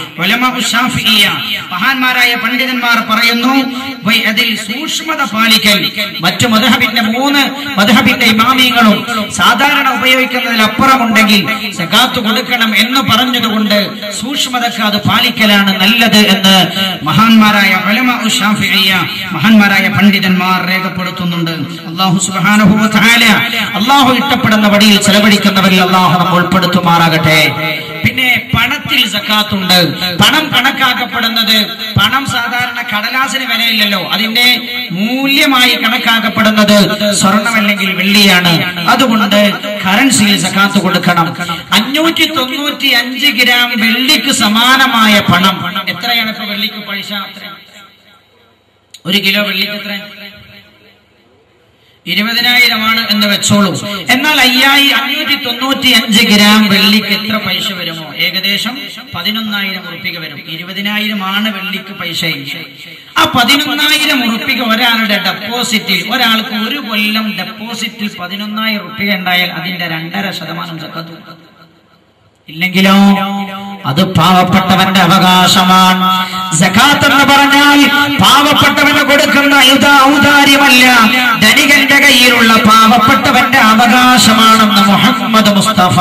ഉലമാ ഉശ്ശാഫിയ്യ, മഹാന്മാരായ പണ്ഡിതന്മാർ പറയുന്നു വൈ അതിൽ സൂക്ഷ്മത പാലിക്കൽ മറ്റു മധുഹബിന്റെ മൂന്ന് മധുഹബിന്റെ ഇമാമിയങ്ങളും സാധാരണ ഉപയോഗിക്കുന്നതിലപ്പുറമുണ്ടെങ്കിൽ സകാത്ത് കൊടുക്കണം എന്ന് പറഞ്ഞതുകൊണ്ട് സൂക്ഷ്മതക്ക് അത് പാലിക്കലാണ് നല്ലത് എന്ന് മഹാന്മാരായ ഉലമാ ഉശ്ശാഫിയ്യ, മഹാന്മാരായ പണ്ഡിതന്മാർ രേഖപ്പെടുത്തുന്നുണ്ട് അള്ളാഹു സുബ്ഹാനഹു വ തആല അള്ളാഹു ഇഷ്ടപ്പെടുന്ന വഴിയിൽ ചെലവഴിക്കുന്നവരിൽ അള്ളാഹു നമ്മൾ ഉൾപ്പെടുത്തുമാറാകട്ടെ പിന്നെ പണത്തിൽ സക്കാത്തുണ്ട് പണം കണക്കാക്കപ്പെടുന്നത് പണം സാധാരണ കടലാസിന് വിലയില്ലല്ലോ അതിന്റെ മൂല്യമായി കണക്കാക്കപ്പെടുന്നത് സ്വർണമല്ലെങ്കിൽ വെള്ളിയാണ് അതുകൊണ്ട് കറൻസിയിൽ സക്കാത്ത് കൊടുക്കണം അഞ്ഞൂറ്റി തൊണ്ണൂറ്റി അഞ്ച് ഗ്രാം വെള്ളിക്ക് സമാനമായ പണം എത്രയാണ് ഇപ്പൊ വെള്ളിക്ക് പൈസ ഒരു കിലോ വെള്ളിക്ക് എത്ര ഇരുപതിനായിരമാണ് എന്ന് വെച്ചോളൂ എന്നാൽ അയ്യായി അഞ്ഞൂറ്റി തൊണ്ണൂറ്റി അഞ്ച് ഗ്രാം വെള്ളിക്ക് എത്ര പൈസ വരുമോ ഏകദേശം പതിനൊന്നായിരം ഉറുപ്പിക വരും ഇരുപതിനായിരമാണ് വെള്ളിക്ക് പൈസ എങ്കിൽ ആ പതിനൊന്നായിരം ഉറുപ്പിക ഒരാളുടെ ഡെപ്പോസിറ്റിൽ ഒരാൾക്ക് ഒരു കൊല്ലം ഡെപ്പോസിറ്റിൽ പതിനൊന്നായിരം ഉറുപ്പിക ഉണ്ടായാൽ അതിന്റെ രണ്ടര ശതമാനം സക്കത്ത് കൊടുക്കും. ഇല്ലെങ്കിലോ അത് പാവപ്പെട്ടവന്റെ അവകാശമാണ് സക്കാത്ത് എന്ന് പറഞ്ഞാൽ പാവപ്പെട്ടവന് കൊടുക്കുന്ന യുദ്ധ ഔദാര്യമല്ല ധനികന്റെ കയ്യിലുള്ള പാവപ്പെട്ടവന്റെ അവകാശമാണെന്ന് മുഹമ്മദ് മുസ്തഫ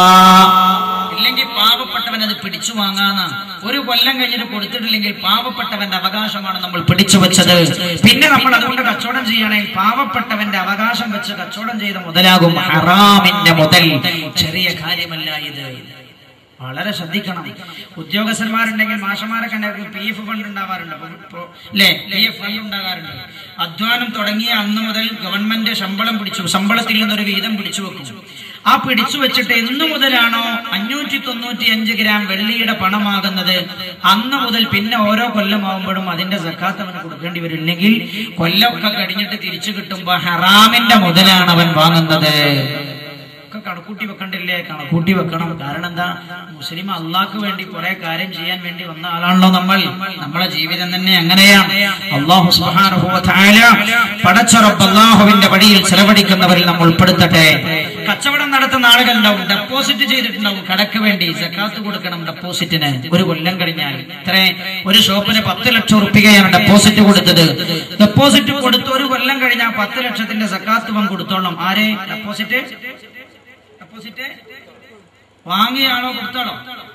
ഇല്ലെങ്കിൽ പാവപ്പെട്ടവൻ അത് പിടിച്ചു വാങ്ങാന്ന ഒരു കൊല്ലം കഴിഞ്ഞിട്ട് കൊടുത്തിട്ടില്ലെങ്കിൽ പാവപ്പെട്ടവന്റെ അവകാശമാണ് നമ്മൾ പിടിച്ചു വെച്ചത് പിന്നെ നമ്മൾ അതുകൊണ്ട് കച്ചവടം ചെയ്യണമെങ്കിൽ പാവപ്പെട്ടവന്റെ അവകാശം വെച്ച് കച്ചവടം ചെയ്ത മുതലാകും ഹറാമിന്റെ മുതൽ ചെറിയ കാര്യമല്ല ഇത് വളരെ ശ്രദ്ധിക്കണം ഉദ്യോഗസ്ഥന്മാരുണ്ടെങ്കിൽ മാഷന്മാരൊക്കെ ഉണ്ടെങ്കിൽ പി എഫ് ഫണ്ട് ഉണ്ടാവാറുണ്ട് അപ്പൊ ഇപ്പൊ അല്ലേ പി എഫ് ഫണ്ട് ഉണ്ടാകാറുണ്ട് അധ്വാനം തുടങ്ങിയ അന്ന് മുതൽ ഗവൺമെന്റ് ശമ്പളം പിടിച്ചു ശമ്പളത്തിൽ നിന്നൊരു വീതം പിടിച്ചു വെക്കും ആ പിടിച്ചു വെച്ചിട്ട് എന്ന് മുതലാണോ അഞ്ഞൂറ്റി തൊണ്ണൂറ്റി അഞ്ച് ഗ്രാം വെള്ളിയുടെ പണമാകുന്നത് അന്ന് മുതൽ പിന്നെ ഓരോ കൊല്ലമാകുമ്പോഴും അതിന്റെ സക്കാത്ത് അവന് കൊടുക്കേണ്ടി വരും ഇല്ലെങ്കിൽ കൊല്ലമൊക്കെ കഴിഞ്ഞിട്ട് തിരിച്ചു കിട്ടുമ്പോ ഹറാമിന്റെ മുതലാണ് അവൻ വാങ്ങുന്നത് ഒക്കെ കണക്കൂട്ടി വെക്കണ്ടില്ലേ കണക്കൂട്ടി വെക്കണം കാരണം എന്താ മുസ്ലിം അള്ളാഹ്ക്ക് വേണ്ടി കുറെ കാര്യം ചെയ്യാൻ വേണ്ടി വന്ന ആളാണല്ലോ നമ്മൾ നമ്മളെ ജീവിതം തന്നെ അങ്ങനെയാണ് അള്ളാഹു സുബ്ഹാനഹു വ തആല പടച്ചറബ് അള്ളാഹുവിന്റെ വഴിയിൽ ചെലവഴിക്കുന്നവരിൽ നമ്മൾ ഉൾപ്പെടുത്തട്ടെ കച്ചവടം നടത്തുന്ന ആളുകളുണ്ടാവും ഡെപ്പോസിറ്റ് ചെയ്തിട്ടുണ്ടാവും കടക്ക് വേണ്ടി സക്കാത്ത് കൊടുക്കണം ഡെപ്പോസിറ്റിന് ഒരു കൊല്ലം കഴിഞ്ഞാൽ ഇത്ര ഒരു ഷോപ്പിന് പത്ത് ലക്ഷം റുപ്യയാണ് ഡെപ്പോസിറ്റ് കൊടുത്തത് ഡെപ്പോസിറ്റ് കൊടുത്ത് ഒരു കൊല്ലം കഴിഞ്ഞാൽ പത്ത് ലക്ഷത്തിന്റെ സക്കാത്ത് വൻ കൊടുത്തോളം ആരെ ഡെപ്പോസിറ്റ് ഡെപ്പോസിറ്റ് വാങ്ങിയാളോ കൊടുത്താളോ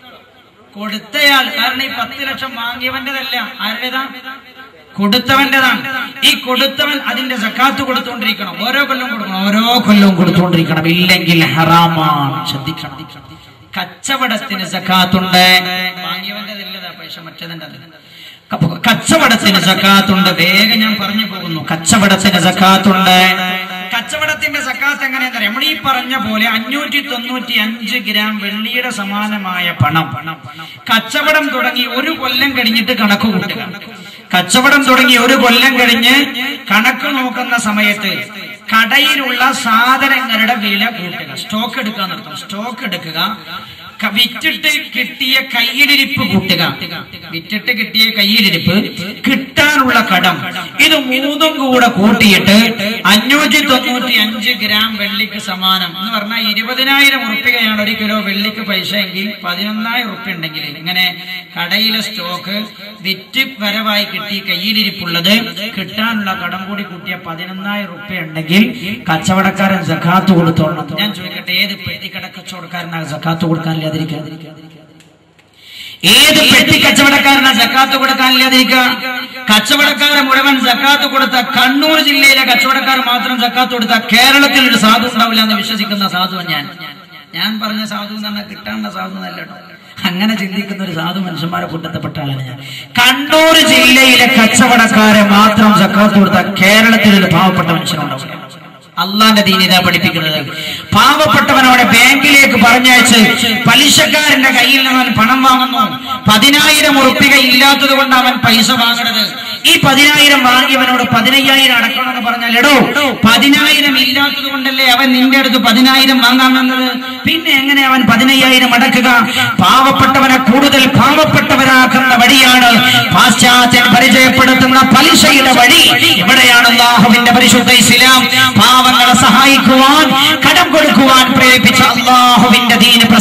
കൊടുത്തയാൾ കാരണം ഈ പത്ത് ലക്ഷം വാങ്ങിയവന്റെതല്ല ആരുടേതാ കൊടുത്തവന്റേതാണ് ഈ കൊടുത്തവൻ അതിന്റെ സക്കാത്ത് കൊടുത്തുകൊണ്ടിരിക്കണം ഓരോ കൊല്ലം കൊടുക്കണം ഓരോ കൊല്ലവും കൊടുത്തുകൊണ്ടിരിക്കണം ഇല്ലെങ്കിൽ ഹറാമാണ് ശ്രദ്ധിക്കണം കച്ചവടത്തിന് സക്കാത്തുണ്ട് വാങ്ങിയവന്റെതല്ലതാ പൈസ മറ്റേതിന്റെ ക- കച്ചവടത്തിന് സക്കാത്തുണ്ട് വേഗം ഞാൻ പറഞ്ഞു പോകുന്നു കച്ചവടത്തിന് സക്കാത്തുണ്ട് കച്ചവടത്തിന്റെ സക്കാത്ത് എങ്ങനെയാ നമ്മൾ ഈ പറഞ്ഞ പോലെ അഞ്ഞൂറ്റി തൊണ്ണൂറ്റി അഞ്ച് ഗ്രാം വെള്ളിയുടെ സമാനമായ പണം കച്ചവടം തുടങ്ങി ഒരു കൊല്ലം കഴിഞ്ഞിട്ട് കണക്ക് കൂട്ടുക കച്ചവടം തുടങ്ങി ഒരു കൊല്ലം കഴിഞ്ഞ് കണക്ക് നോക്കുന്ന സമയത്ത് കടയിലുള്ള സാധനങ്ങളുടെ വില കൂട്ടുക സ്റ്റോക്ക് എടുക്കാൻ നിർത്തും സ്റ്റോക്ക് എടുക്കുക ക- വിറ്റിട്ട് കിട്ടിയ കയ്യിലിരിപ്പ് കൂട്ടുക വിറ്റിട്ട് കിട്ടിയ കയ്യിലിരിപ്പ് കിട്ടാനുള്ള കടം ഇത് മൂന്നും കൂടെ കൂട്ടിയിട്ട് അഞ്ഞൂറ്റി തൊണ്ണൂറ്റി അഞ്ച് ഗ്രാം വെള്ളിക്ക് സമാനം എന്ന് പറഞ്ഞാൽ ഇരുപതിനായിരം ഉറുപ്പികയാണ് ഒരു കിലോ വെള്ളിക്ക് പൈസ എങ്കിൽ പതിനൊന്നായിരം ഉറുപ്പ്യ ഉണ്ടെങ്കിൽ ഇങ്ങനെ കടയിലെ സ്റ്റോക്ക് വിറ്റ് വരവായി കിട്ടി കയ്യിലിരിപ്പുള്ളത് കിട്ടാനുള്ള കടം കൂടി കൂട്ടിയ പതിനൊന്നായിരം ഉറുപ്പ്യ ഉണ്ടെങ്കിൽ കച്ചവടക്കാരൻ സക്കാത്ത് കൊടുത്തോളണം ഞാൻ ചോദിക്കട്ടെ ഏത് പെട്ടിക്കട കച്ചവടക്കാരനാണ് സക്കാത്ത് കൊടുക്കാനില്ലാതിരിക്കുക ഏത് പെട്ടി കച്ചവടക്കാരനാ സക്കാത്ത് കൊടുക്കാനില്ലാതിരിക്കുക കച്ചവടക്കാരെ മുഴുവൻ സക്കാത്ത് കൊടുത്ത കണ്ണൂർ ജില്ലയിലെ കച്ചവടക്കാർ മാത്രം സക്കാത്ത് കൊടുത്ത കേരളത്തിൽ ഒരു സാധു ഉണ്ടാവില്ല എന്ന് വിശ്വസിക്കുന്ന സാധു ഞാൻ ഞാൻ പറഞ്ഞ സാധു എന്ന് പറഞ്ഞാൽ കിട്ടാനുള്ള സാധു എന്നല്ല കേട്ടോ അങ്ങനെ ചിന്തിക്കുന്ന ഒരു സാധു മനുഷ്യന്മാരെ കൂട്ടത്തിൽപ്പെട്ട ആളാണ് ഞാൻ കണ്ണൂർ ജില്ലയിലെ കച്ചവടക്കാരെ മാത്രം സക്കാത്ത് കൊടുത്ത കേരളത്തിൽ ഒരു പാവപ്പെട്ട മനുഷ്യനുണ്ടാവില്ല അള്ളാന്റെ ദീനിത പഠിപ്പിക്കുന്നത് പാവപ്പെട്ടവനോടെ ബാങ്കിലേക്ക് പറഞ്ഞയച്ച് പലിശക്കാരന്റെ കയ്യിൽ നിന്ന് അവൻ പണം വാങ്ങുന്നു പതിനായിരം ഉറുപ്പിക ഇല്ലാത്തത് കൊണ്ട് അവൻ പൈസ വാങ്ങണത് ഈ പതിനായിരം വാങ്ങിയവനോട് പതിനയ്യായിരം അടക്കണമെന്ന് പറഞ്ഞാൽ എടോ പതിനായിരം ഇല്ലാത്തത് കൊണ്ടല്ലേ അവൻ നിന്റെ അടുത്ത് പതിനായിരം വാങ്ങാമെന്നത് പിന്നെ എങ്ങനെ അവൻ പതിനയ്യായിരം അടക്കുക പാവപ്പെട്ടവനെ കൂടുതൽ പാവപ്പെട്ടവരാക്കുന്ന വഴിയാണ് പാശ്ചാത്യൻ പരിചയപ്പെടുത്തുന്ന പലിശയുടെ വഴി ഇവിടെയാണ് അള്ളാഹുവിന്റെ പരിശുദ്ധ ഇസ്ലാം പാവങ്ങളെ സഹായിക്കുവാൻ കടം കൊടുക്കുവാൻ പ്രേരിപ്പിച്ച അള്ളാഹുവിന്റെ ദീന് പ്രസക്തി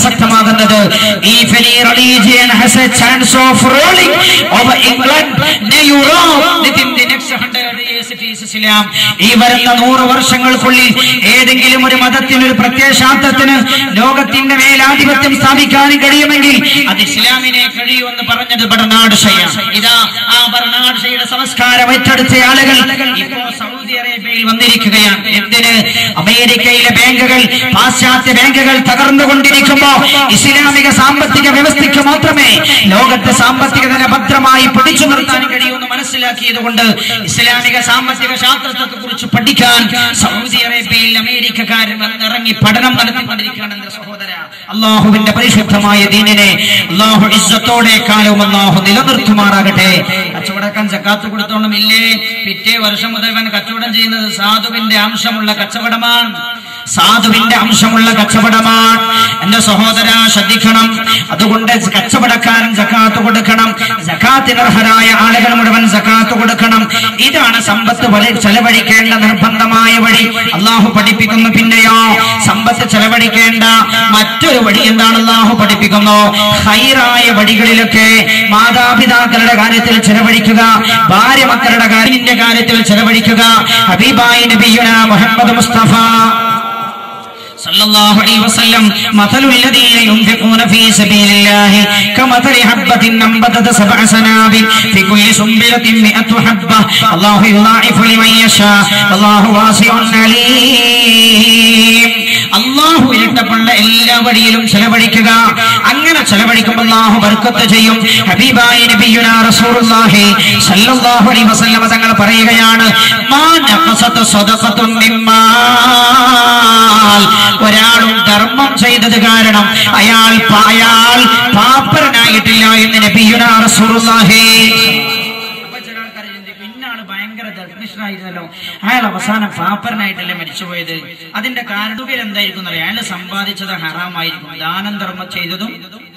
പ്രസക്തമാകുന്നത് If any religion has a chance of ruling over England, nay Europe, within the next hundred years it is Islam. ഈ വരുന്ന നൂറ് വർഷങ്ങൾക്കുള്ളിൽ ഏതെങ്കിലും ഒരു മതത്തിന് ഒരു പ്രത്യയശാസ്ത്രത്തിന് ലോകത്തിന്റെ മേലാധിപത്യം സ്ഥാപിക്കാൻ കഴിയുമെങ്കിൽ അത് ഇസ്ലാമിനെ കഴിയുമെന്ന് പറഞ്ഞത് ബർണാഡ് ഷയാണ് ഇതാ ആ ബർണാഡ് ഷയുടെ സംസ്കാരം ഏറ്റെടുത്ത ആളുകൾ ഇപ്പോ സൗദി അറേബ്യയിൽ വന്നിരിക്കുകയാണ് എന്തിന് അമേരിക്കയിലെ ബാങ്കുകൾ പാശ്ചാത്യ ബാങ്കുകൾ തകർന്നുകൊണ്ടിരിക്കുമ്പോ ഇസ്ലാമിക സാമ്പത്തിക വ്യവസ്ഥയ്ക്ക് മാത്രമേ ലോകത്തെ സാമ്പത്തിക നില ഭദ്രമായി പിടിച്ചു നിർത്താൻ കഴിയുമെന്ന് മനസ്സിലാക്കിയത് കൊണ്ട് ഇസ്ലാമിക സാമ്പത്തിക ശാസ്ത്രത്തെ കുറിച്ച് പഠിക്കാൻ സൗദി അറേബ്യയിൽ അമേരിക്കക്കാരൻ വന്നിറങ്ങി പഠനം നടത്തിക്കൊണ്ടിരിക്കുകയാണ് എന്റെ സഹോദര അള്ളാഹുവിന്റെ പരിശുദ്ധമായ ദീനിനെ അള്ളാഹു ഇസ്സത്തോടെ കാലവും അള്ളാഹു നിലനിർത്തുമാറാകട്ടെ കച്ചവടക്കാൻ ജക്കാത്ത് കൊടുത്തോണം ഇല്ലേ പിറ്റേ വർഷം മുതൽ ഇവൻ കച്ചവടം ചെയ്യുന്നത് സാധുവിന്റെ അംശമുള്ള കച്ചവടമാണ് സാധുവിന്റെ അംശമുള്ള കച്ചവടമാണ് എന്റെ സഹോദര ശ്രദ്ധിക്കണം അതുകൊണ്ട് കച്ചവടക്കാരൻ ജക്കാത്ത് കൊടുക്കണം ജക്കാത്തിനർഹരായ ആളുകൾ മുഴുവൻ ജക്കാത്ത് കൊടുക്കണം ഇതാണ് സമ്പത്ത് വലി ചെലവഴിക്കേണ്ട നിർബന്ധമായ വഴി അള്ളാഹു പഠിപ്പിക്കുന്നു പിന്നെയോ സമ്പത്ത് ചെലവഴിക്കേണ്ട മറ്റൊരു വഴി എന്താണ് അള്ളാഹു പഠിപ്പിക്കുന്നു ഹൈറായ വഴികളിലൊക്കെ മാതാപിതാക്കളുടെ കാര്യത്തിൽ ചെലവഴിക്കുക ഭാര്യ മക്കളുടെ കാര്യത്തിന്റെ കാര്യത്തിൽ ചെലവഴിക്കുക ഹബീബായി നബിയുന മുഹമ്മദ് മുസ്തഫ صلى الله عليه وسلم مثل الذين ينفقون في سبيل الله كمثل حبة أنبتت سبع سنابل في كل سنبلة مئة حبة الله يضاعف لمن يشاء الله واسع عليم അള്ളാഹു ഇരട്ടപ്പുള്ള എല്ലാ വഴിയിലും ചെലവഴിക്കുക അങ്ങനെ ചെലവഴിക്കുമ്പോൾ അള്ളാഹു ബർക്കത്ത് ചെയ്യും ഹബീബായി നബിയുന റസൂലുള്ളാഹി സല്ലല്ലാഹു അലൈഹി വസല്ലമ തങ്ങൾ പറയുകയാണ് മാ നഖസത സദഖത്തുൻ മിമ്മാൽ ഒരാളും ധർമ്മം ചെയ്തത് കാരണം അയാൾ പ- അയാൾ പാപ്പരനായിട്ടില്ല എന്ന് നബിയുന റസൂലുള്ളാഹി അപ്പൊ ചില ആൾക്കാർ ചിന്തിക്കും ഇന്നാള് ഭയങ്കര ധർമ്മിഷ്ഠനായിരുന്നല്ലോ അയാൾ അവസാനം പാപ്പരനായിട്ടല്ലേ മരിച്ചുപോയത് അതിന്റെ കാരണം എന്തായിരിക്കും എന്നറിയാം അയാൾ സമ്പാദിച്ചത് ഹറാമായിരിക്കും ദാനം ധർമ്മം ചെയ്തതും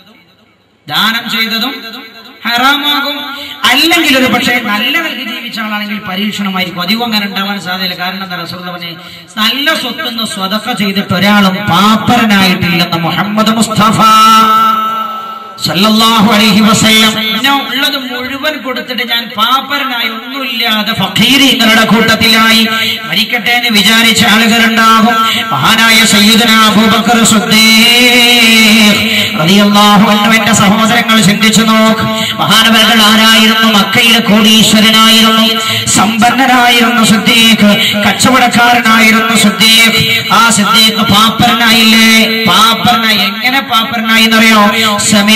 ദാനം ചെയ്തതും ഹറാമാകും അല്ലെങ്കിൽ ഒരു പക്ഷേ നല്ല നിലയ്ക്ക് ജീവിച്ച ആളാണെങ്കിൽ പരീക്ഷണമായിരിക്കും അധികം അങ്ങനെ ഉണ്ടാവാൻ സാധ്യതയില്ല കാരണം എന്താ റസൂൽ പറഞ്ഞ് നല്ല സ്വത്തുനിന്ന് സ്വതക്ക ചെയ്തിട്ട് ഒരാളും പാപ്പരനായിട്ടില്ലെന്ന് മുഹമ്മദ് മുസ്തഫ സല്ലല്ലാഹു അലൈഹി വസല്ലം ഞാൻ ഉള്ളത് മുഴുവൻ കൊടുത്തിട്ട് ഞാൻ പാപ്പരനായി ഒന്നുമില്ലാതെ ഫഖീരിങ്ങളുടെ കൂട്ടത്തിലായി മരിക്കട്ടെ എന്ന് വിചാരിച്ച ആളുകളുണ്ടാകും മഹാനായ സയ്യിദന അബൂബക്കർ സിദ്ദീഖ് റളിയല്ലാഹു അൻഹു എന്റെ സഹോദരങ്ങൾ ചിന്തിച്ചു നോക്ക് മഹാനവர்கள் ആരായിരുന്നു മക്കയിലെ കോടീശ്വരനായിരുന്നു സമ്പന്നനായിരുന്നു സിദ്ദീഖ് കച്ചവടക്കാരനായിരുന്നു സിദ്ദീഖ് ആ സിദ്ദീഖ് പാപ്പരനായില്ലേ പാപ്പരനായി എങ്ങനെ പാപ്പരനായി എന്നറിയോ സമി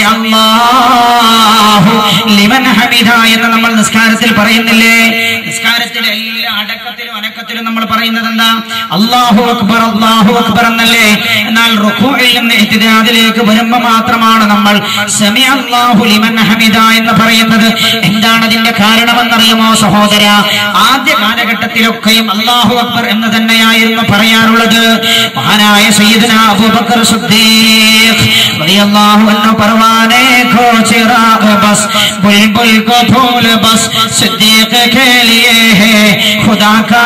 അല്ലാഹു ലിമൻ ഹമിദ എന്ന് നമ്മൾ നിസ്കാരത്തിൽ പറയുന്നില്ലേ നിസ്കാരത്തിലെ എല്ലാ അടക്കത്തിലും അനക്കത്തിലും നമ്മൾ പറയുന്നത് എന്താ അള്ളാഹു അക്ബർ അള്ളാഹു അക്ബർ എന്നല്ലേ എന്നാൽ റുക്കുയിൽ നിന്ന് ഇത്തിദാദിലേക്ക് വരുമ്പോ മാത്രമാണ് നമ്മൾ സമി അള്ളാഹു ലിമൻ ഹമിദ എന്ന് പറയുന്നത് എന്താണ് അതിന്റെ കാരണമെന്നറിയുമോ സഹോദര ആദ്യ കാലഘട്ടത്തിലൊക്കെയും അള്ളാഹു അക്ബർ എന്ന് തന്നെയായിരുന്നു പറയാറുള്ളത് മഹാനായ സയ്യിദന അബൂബക്കർ സിദ്ദീഖ് റളിയല്ലാഹു അൻഹു परवाने को चिराग बस बुलबुल को फूल बस सिद्दीक के लिए है खुदा का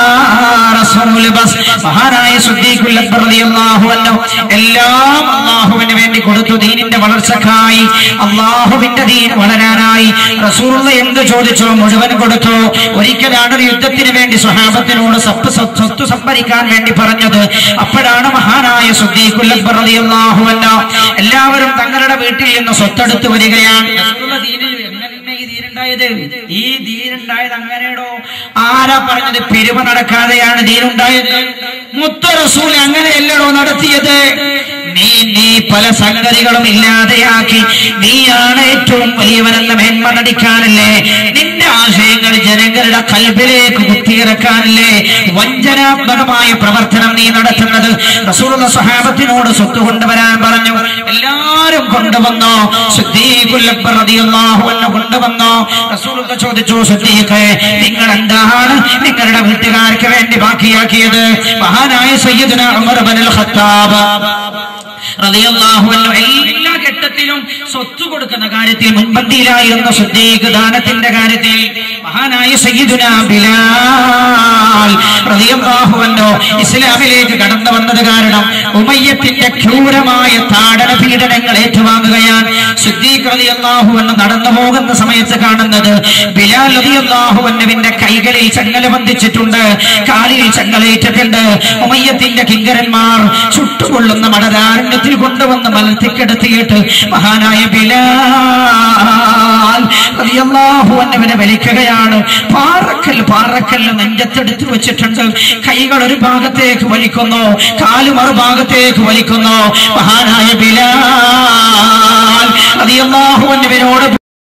റസൂൽ ബസ് മഹാനായ സുദ്ദീഖുൽ അക്ബർ റളിയല്ലാഹു അൻഹു എല്ലാം അല്ലാഹുവിന് വേണ്ടി കൊടുത്തു ദീനിന്റെ വളർച്ചക്കായി അല്ലാഹുവിന്റെ ദീൻ വളരാനായി റസൂലുള്ള എന്ത് ചോദിച്ചോ മുഴുവൻ കൊടുത്തു ഒരിക്കലാണ് ഒരു യുദ്ധത്തിന് വേണ്ടി സ്വഹാബത്തിനോട് സപ്പ് സ- സ്വത്ത് സംഭരിക്കാൻ വേണ്ടി പറഞ്ഞത് അപ്പോഴാണ് മഹാനായ സുദ്ദീഖുൽ അക്ബർ റളിയല്ലാഹു അൻഹു എല്ലാവരും തങ്ങളുടെ വീട്ടിൽ നിന്ന് സ്വത്തെടുത്ത് വരികയാണ് റസൂലുള്ള ദീനിൽ എങ്ങനെ ഈ ദീനുണ്ടായത് ഈ ദീനുണ്ടായത് അങ്ങനെയാണോ ആരാ പറഞ്ഞത് പെരുമ നടക്കാതെയാണ് ദീനുണ്ടായത് മുത്ത റസൂൽ അങ്ങനെയല്ലടോ നടത്തിയത് നീ നീ പല സംഗതികളും ഇല്ലാതെയാക്കി നീയാണ് ഏറ്റവും വലിയവനെന്ന മേന്മ നടിക്കാനല്ലേ നിന്റെ ആശയങ്ങൾ ജനങ്ങളുടെ കൽബിലേക്ക് കുത്തിയിറക്കാനല്ലേ വഞ്ചനാത്മകമായ പ്രവർത്തനം നീ നടത്തുന്നത് റസൂലുള്ള സഹാബത്തിനോട് സ്വത്ത് കൊണ്ടുവരാൻ പറഞ്ഞു എല്ലാരും കൊണ്ടുവന്നോ സിദ്ദീഖുൽ അക്ബർ റളിയല്ലാഹു അൻഹു കൊണ്ടുവന്നോ റസൂലുള്ള ചോദിച്ചു സിദ്ദീഖേ നിങ്ങൾ എന്താണ് നിങ്ങളുടെ വീട്ടുകാർക്ക് വേണ്ടി ബാക്കിയാക്കിയത് മഹാനായ സയ്യിദുന ഉമർ ഇബ്നുൽ ഖത്താബ് റളിയല്ലാഹു അൻഹു എല്ലാ ഘട്ടത്തിലും സ്വത്ത് കൊടുക്കുന്ന കാര്യത്തിൽ മുൻപന്തിയിലായിരുന്ന സുദ്ദീഖ് ദാനത്തിന്റെ കാര്യത്തിൽ മഹാനായ സയ്യിദുന ബിലാൽ റളിയല്ലാഹു അൻഹു ഇസ്ലാമിലേക്ക് കടന്നു വന്നത് കാരണം ഉമയ്യത്തിന്റെ ക്രൂരമായ താടന പീഡനങ്ങൾ ഏറ്റുവാങ്ങുകയാണ് സിദ്ദീഖ് റളിയല്ലാഹു അൻഹു നടന്നു പോകുന്ന സമയത്ത് കാണുന്നത് ബിലാൽ റളിയല്ലാഹു അൻഹുവിന്റെ കൈകളിൽ ചങ്ങല ബന്ധിച്ചിട്ടുണ്ട് കാലിൽ ചങ്ങലയിട്ടിട്ടുണ്ട് ഉമയ്യത്തിന്റെ കിങ്കരന്മാർ ചുട്ടുകൊള്ളുന്ന മടരാരണ്യത്തിൽ കൊണ്ടുവന്ന് മലത്തിക്കെടുത്തിയിട്ട് മഹാനായ ബിലാൽ റളിയല്ലാഹു അൻഹുവിനെ വലിക്കുകയാണ് പാറക്കൽ പാറക്കൽ നെഞ്ചത്തെടുത്ത് വെച്ചിട്ടുണ്ട് കൈകൾ ഒരു ഭാഗത്തേക്ക് വലിക്കുന്നു കാല് മറുഭാഗത്തേക്ക് വലിക്കുന്നു മഹാനായ ബിലാൽ റളിയല്ലാഹു അൻഹുവിനോട്